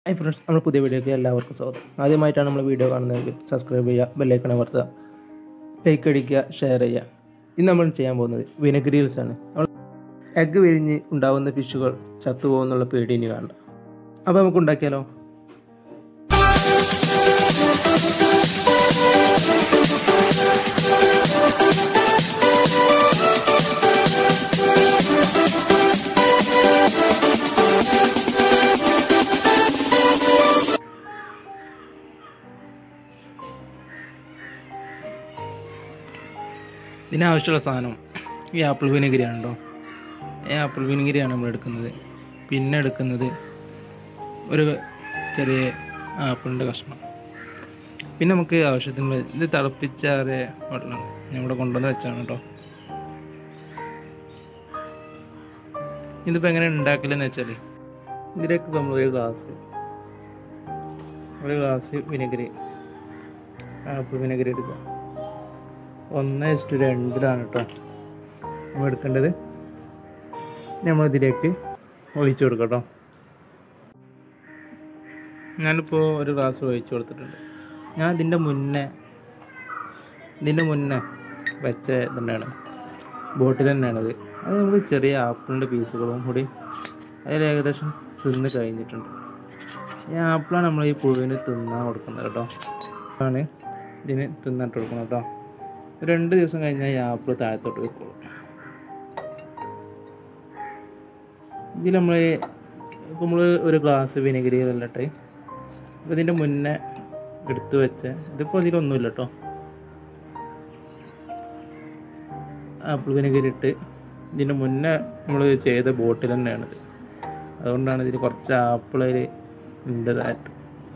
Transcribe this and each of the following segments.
Hi friends നമ്മൾ പുതിയ വീഡിയോയ്ക്ക് എല്ലാവർക്കും സ്വാഗതം ആദ്യമായിട്ടാണ് നമ്മൾ വീഡിയോ കാണുന്നതെങ്കിൽ സബ്സ്ക്രൈബ് ചെയ്യുക ബെല്ലൈക്കൺ അമർത്തുക ലൈക്ക് അടിക്കുക ഷെയർ ചെയ്യുക ഇന്ന് നമ്മൾ ചെയ്യാൻ പോകുന്നത് വിനഗരീൽസ് ആണ് നമ്മൾ എഗ്ഗ് വിരിഞ്ഞ് ഉണ്ടാകുന്ന ഫിഷുകൾ ചത്തുപോകുന്നുള്ള പേടി ഇനി വേണ്ട അപ്പോൾ നമുക്ക് ഉണ്ടാക്കിയാലോ ഇതിനാവശ്യമുള്ള സാധനം ഈ ആപ്പിൾ വിനെഗരിയാണ് കേട്ടോ ഈ ആപ്പിൾ വിനെഗരിയാണ് നമ്മൾ എടുക്കുന്നത് പിന്നെ എടുക്കുന്നത് ഒരു ചെറിയ ആപ്പിളിൻ്റെ കഷ്ണം പിന്നെ നമുക്ക് ആവശ്യത്തിന് ഇത് തിളപ്പിച്ചാറിയ വെള്ളമാണ് ഞങ്ങളുടെ കൊണ്ടുവന്ന് വെച്ചാണ് കേട്ടോ ഇതിപ്പോൾ എങ്ങനെ ഉണ്ടാക്കില്ലെന്ന് വെച്ചാൽ ഇതിലേക്ക് ഇപ്പോൾ നമ്മളൊരു ഗ്ലാസ് ഒരു ഗ്ലാസ് വിനെഗരി ആപ്പിൾ വിനെഗരി എടുക്കുക ഒന്ന് ഇഷ്ടു രണ്ടിലാണ് കേട്ടോ നമ്മൾ എടുക്കേണ്ടത് നമ്മളിതിലേക്ക് ഒഴിച്ചു കൊടുക്കാം കേട്ടോ ഞാനിപ്പോൾ ഒരു ഗ്ലാസ് ഒഴിച്ചു കൊടുത്തിട്ടുണ്ട് ഞാൻ ഇതിൻ്റെ മുന്നേ ഇതിൻ്റെ മുന്നേ വെച്ച ഇതന്നെയാണ് ബോട്ടിൽ തന്നെയാണത് അത് നമുക്ക് ചെറിയ ആപ്പിളിൻ്റെ പീസുകളും കൂടി അതിൽ ഏകദേശം തിന്ന് കഴിഞ്ഞിട്ടുണ്ട് ഈ ആപ്പിളാണ് നമ്മൾ ഈ പുഴുവിന് തിന്നാൻ കൊടുക്കുന്നത് കേട്ടോ ആണ് ഇതിന് തിന്നിട്ട് കൊടുക്കുന്നത് കേട്ടോ രണ്ട് ദിവസം കഴിഞ്ഞാൽ ഈ ആപ്പിൾ താഴത്തോട്ട് വെക്കുള്ളൂ ഇതിൽ നമ്മൾ ഇപ്പോൾ നമ്മൾ ഒരു ഗ്ലാസ് വിനെഗരി വെള്ളട്ടെ അപ്പോൾ ഇതിൻ്റെ മുന്നേ എടുത്തു വെച്ച ഇതിപ്പോൾ ഇതിലൊന്നുമില്ല കേട്ടോ ആപ്പിൾ വിനെഗരി ഇട്ട് ഇതിൻ്റെ മുന്നേ നമ്മൾ ചെയ്ത ബോട്ടിൽ തന്നെയാണിത് അതുകൊണ്ടാണ് ഇതിൽ കുറച്ച് ആപ്പിൾ അതിൽ ഉണ്ട് താഴത്ത്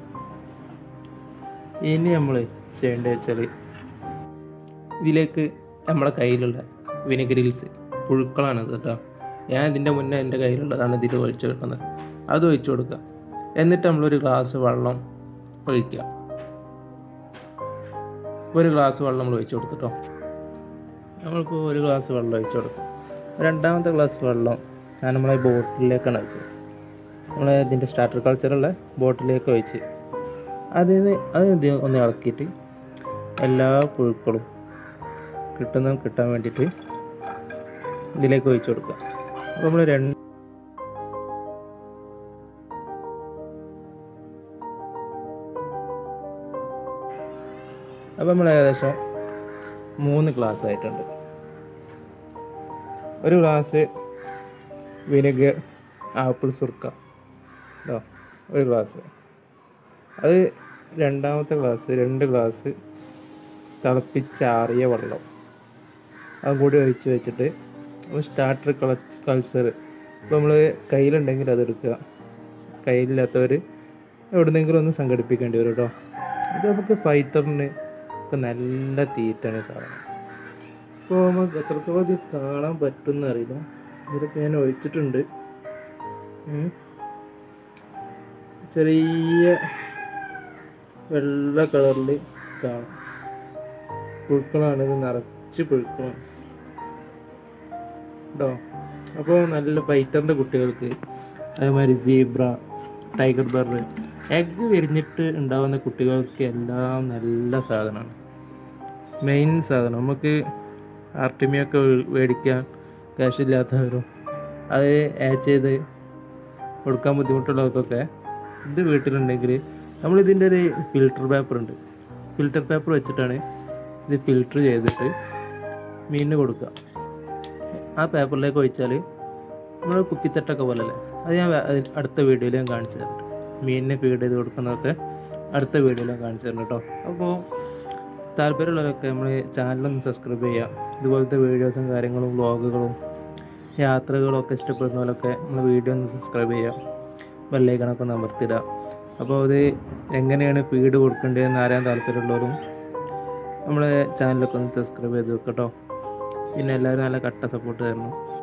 ഇനി നമ്മൾ ചെയ്യേണ്ടത് വെച്ചാൽ ഇതിലേക്ക് നമ്മളെ കയ്യിലുള്ള വിനെഗരിൽസ് പുഴുക്കളാണ് കേട്ടോ ഞാൻ ഇതിൻ്റെ മുന്നേ എൻ്റെ കയ്യിലുള്ളതാണ് ഇതിൽ ഒഴിച്ചു കിട്ടുന്നത് അത് ഒഴിച്ചു കൊടുക്കുക എന്നിട്ട് നമ്മളൊരു ഗ്ലാസ് വെള്ളം ഒഴിക്കുക ഒരു ഗ്ലാസ് വെള്ളം നമ്മൾ ഒഴിച്ചു കൊടുത്തിട്ടോ നമ്മളിപ്പോൾ ഒരു ഗ്ലാസ് വെള്ളം ഒഴിച്ചു കൊടുത്തു രണ്ടാമത്തെ ഗ്ലാസ് വെള്ളം ഞാൻ നമ്മളെ ബോട്ടിലേക്കാണ് ഒഴിച്ചത് നമ്മളെ ഇതിൻ്റെ സ്റ്റാർട്ടർ കൾച്ചറുള്ള ബോട്ടിലേക്ക് ഒഴിച്ച് അതിന് അത് ഇത് ഒന്ന് ഇളക്കിയിട്ട് എല്ലാ പുഴുക്കളും കിട്ടുന്ന കിട്ടാൻ വേണ്ടിയിട്ട് ഇതിലേക്ക് ഒഴിച്ചു കൊടുക്കുക അപ്പോൾ നമ്മൾ രണ്ട് അപ്പോൾ നമ്മൾ ഏകദേശം മൂന്ന് ഗ്ലാസ് ആയിട്ടുണ്ട് ഒരു ഗ്ലാസ് വിനെഗർ ആപ്പിൾ സുർക്ക കേട്ടോ ഒരു ഗ്ലാസ് അത് രണ്ടാമത്തെ ഗ്ലാസ് രണ്ട് ഗ്ലാസ് തിളപ്പിച്ചാറിയ വെള്ളം അതും കൂടി ഒഴിച്ച് വെച്ചിട്ട് നമ്മൾ സ്റ്റാർട്ടർ കളച്ച് കൾച്ചർ ഇപ്പോൾ നമ്മൾ കയ്യിലുണ്ടെങ്കിൽ അതെടുക്കുക കയ്യിലില്ലാത്തവർ എവിടുന്നെങ്കിലും ഒന്ന് സംഘടിപ്പിക്കേണ്ടി വരും കേട്ടോ ഇത് നമുക്ക് ഫൈറ്ററിന് ഒക്കെ നല്ല തീറ്റാണ് ഈ സാധനം ഇപ്പോൾ നമുക്ക് എത്രത്തോളം ഇത് കാണാൻ പറ്റുമെന്ന് അറിയില്ല ഇതിലിപ്പോൾ ഞാൻ ഒഴിച്ചിട്ടുണ്ട് ഉം. ചെറിയ വെള്ള കളറിൽ കാണാം പുഴുക്കളാണ് ഇത് നിറച്ച് പുഴുക്കളാണ് കേട്ടോ അപ്പോൾ നല്ല ഫൈറ്ററിൻ്റെ കുട്ടികൾക്ക് അതേമാതിരി സീബ്ര ടൈഗർ ബർറ് എഗ്ഗ് വിരിഞ്ഞിട്ട് ഉണ്ടാകുന്ന കുട്ടികൾക്ക് എല്ലാം നല്ല സാധനമാണ് മെയിൻ സാധനം നമുക്ക് ആർട്ടിമിയൊക്കെ മേടിക്കാൻ ക്യാഷ് ഇല്ലാത്തവരും അത് ആഡ് ചെയ്ത് കൊടുക്കാൻ ബുദ്ധിമുട്ടുള്ളവർക്കൊക്കെ ഇത് വീട്ടിലുണ്ടെങ്കിൽ നമ്മളിതിൻ്റെ ഒരു ഫിൽറ്റർ പേപ്പർ ഉണ്ട് ഫിൽറ്റർ പേപ്പർ വെച്ചിട്ടാണ് ഇത് ഫിൽറ്റർ ചെയ്തിട്ട് മീനിന് കൊടുക്കുക ആ പേപ്പറിലേക്ക് ഒഴിച്ചാൽ നമ്മൾ കുപ്പിത്തട്ടൊക്കെ പോലല്ലേ അത് ഞാൻ വേ- അതിൽ അടുത്ത വീഡിയോയിൽ ഞാൻ കാണിച്ചു തരുന്നുണ്ട് മീനിനെ ഫീഡ് ചെയ്ത് കൊടുക്കുന്നതൊക്കെ അടുത്ത വീഡിയോയിൽ ഞാൻ കാണിച്ചു തരുന്നുണ്ട് കേട്ടോ അപ്പോൾ താല്പര്യമുള്ളവരൊക്കെ നമ്മൾ ചാനലൊന്ന് സബ്സ്ക്രൈബ് ചെയ്യുക ഇതുപോലത്തെ വീഡിയോസും കാര്യങ്ങളും വ്ളോഗുകളും യാത്രകളും ഒക്കെ ഇഷ്ടപ്പെടുന്നവരൊക്കെ നമ്മൾ വീഡിയോ ഒന്ന് സബ്സ്ക്രൈബ് ചെയ്യുക ബെല്ലൈക്കണൊക്കെ ഒന്ന് അമർത്തിടുക അപ്പോൾ അത് എങ്ങനെയാണ് ഫീഡ് കൊടുക്കേണ്ടതെന്ന് അറിയാൻ താല്പര്യമുള്ളവരും നമ്മളെ ചാനലൊക്കെ ഒന്ന് സബ്സ്ക്രൈബ് ചെയ്ത് വെക്കട്ടോ പിന്നെ എല്ലാവരും നല്ല കട്ട സപ്പോർട്ട് തരണം